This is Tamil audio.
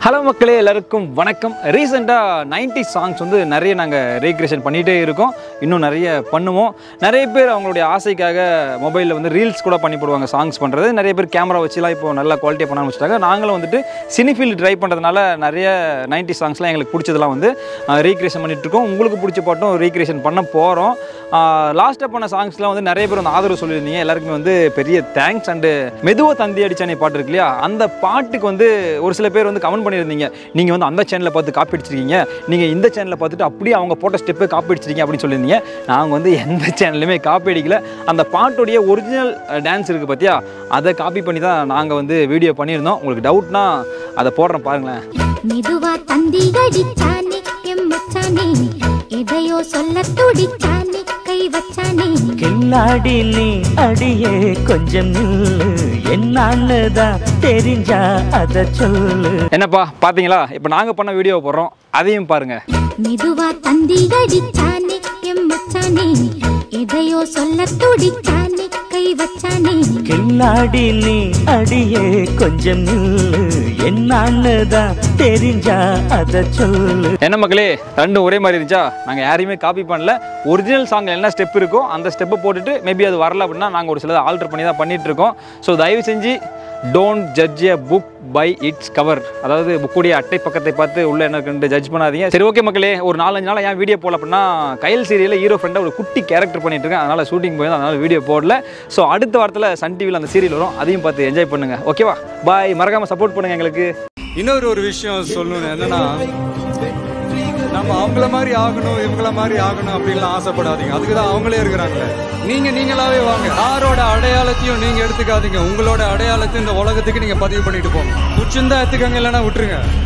ஹலோ மக்களே எல்லாருக்கும் வணக்கம் ரீசெண்டாக 90 சாங்ஸ் வந்து நிறைய நாங்கள் ரீக்ரியேஷன் பண்ணிகிட்டே இருக்கோம் இன்னும் நிறைய பண்ணுவோம் நிறைய பேர் அவங்களுடைய ஆசைக்காக மொபைலில் வந்து ரீல்ஸ் கூட பண்ணி போடுவாங்க சாங்ஸ் பண்ணுறது நிறைய பேர் கேமரா வச்சுலாம் இப்போ நல்லா குவாலிட்டியாக பண்ண வச்சுட்டாங்க நாங்களும் வந்துட்டு சினிஃபீல்டு ட்ரை பண்ணுறதுனால நிறைய 90 சாங்ஸ்லாம் எங்களுக்கு பிடிச்சதெல்லாம் வந்து ரீக்ரியேஷன் பண்ணிட்டு இருக்கோம் உங்களுக்கு பிடிச்ச பாட்டும் ரீக்ரியேஷன் பண்ண போகிறோம் லாஸ்ட்டாக பண்ண சாங்ஸ்லாம் வந்து நிறைய பேர் வந்து ஆதரவு சொல்லியிருந்தீங்க எல்லாருக்குமே வந்து பெரிய தேங்க்ஸ் அண்டு மெதுவா தந்தி அடிச்சானே பாட்டு இருக்கு இல்லையா அந்த பாட்டுக்கு வந்து ஒரு சில பேர் வந்து கமெண்ட் பண்ணியிருந்தீங்க நீங்கள் வந்து அந்த சேனலை பார்த்து காப்பி அடிச்சிருக்கீங்க நீங்கள் இந்த சேனலை பார்த்துட்டு அப்படியே அவங்க போட்ட ஸ்டெப்பை காப்பி அடிச்சிருக்கீங்க அப்படின்னு சொல்லியிருந்தீங்க நாங்கள் வந்து எந்த சேனல்லையுமே காப்பி அடிக்கல அந்த பாட்டுடைய ஒரிஜினல் டான்ஸ் இருக்குது பார்த்தியா அதை காப்பி பண்ணி தான் நாங்கள் வந்து வீடியோ பண்ணியிருந்தோம் உங்களுக்கு டவுட்னா அதை போடுறேன் பாருங்களேன் மெதுவா தந்தி அடிச்சானே எம் மச்சானே எதையோ சொல்ல துடிச்சானே கை வச்சானே கில்லாடி நீ அடியே கொஞ்சம் நில்லு என்னான்னு தான் தெரிஞ்சா அத சொல்லு என்னப்பா பார்த்தீங்களா இப்போ நாங்கள் பண்ண வீடியோ போடுறோம் அதையும் பாருங்கள் மெதுவா தந்தி அடிச்சானே எம் மச்சானே எதையோ சொல்ல துடிச்சானே கை வச்சானே கில்லாடி நீ அடியே கொஞ்சம் நில்லு என்னான்னு தான் தெரிஞ்சா அத சொல்லு என்ன மக்களே ரெண்டும் ஒரே மாதிரி இருந்துச்சா நாங்கள் யாரையுமே காப்பி பண்ணல ஒரிஜினல் சாங் என்ன ஸ்டெப் இருக்கோ அந்த ஸ்டெப்பை போட்டுட்டு மேபி அது வரல அப்படின்னா நாங்கள் ஒரு சிலதை ஆல்டர் பண்ணி தான் பண்ணிட்டு இருக்கோம் ஸோ தயவு செஞ்சு don't judge a book by its cover அதாவது புக்குடைய அட்டை பக்கத்தை பார்த்து உள்ள என்ன இருக்குன்னு ஜட்ஜ் பண்ணாதீங்க சரி ஓகே மக்களே ஒரு நாலஞ்சு நாள் ஏன் வீடியோ போடல அப்படின்னா கையல் சீரியலில் ஹீரோ ஃப்ரெண்டாக ஒரு குட்டி கேரக்டர் பண்ணிட்டு இருக்கேன் அதனால் ஷூட்டிங் போய் அதனால் வீடியோ போடல ஸோ அடுத்த வாரத்தில் சன் டிவியில் அந்த சீரியல் வரும் அதையும் பார்த்து என்ஜாய் பண்ணுங்க ஓகேவா பாய் மறக்காமல் சப்போர்ட் பண்ணுங்க எங்களுக்கு இன்னொரு ஒரு விஷயம் சொல்லணும் என்னன்னா நம்ம அவங்கள மாதிரி ஆகணும் இவங்கள மாதிரி ஆகணும் அப்படின்லாம் ஆசைப்படாதீங்க அதுக்கு தான் அவங்களே இருக்கிறாங்களே நீங்க நீங்களாவே வாங்க யாரோட அடையாளத்தையும் நீங்க எடுத்துக்காதீங்க உங்களோட அடையாளத்தை இந்த உலகத்துக்கு நீங்க பதிவு பண்ணிட்டு போங்க பிடிச்சிருந்தா எடுத்துக்கங்க இல்லைன்னா விட்டுருங்க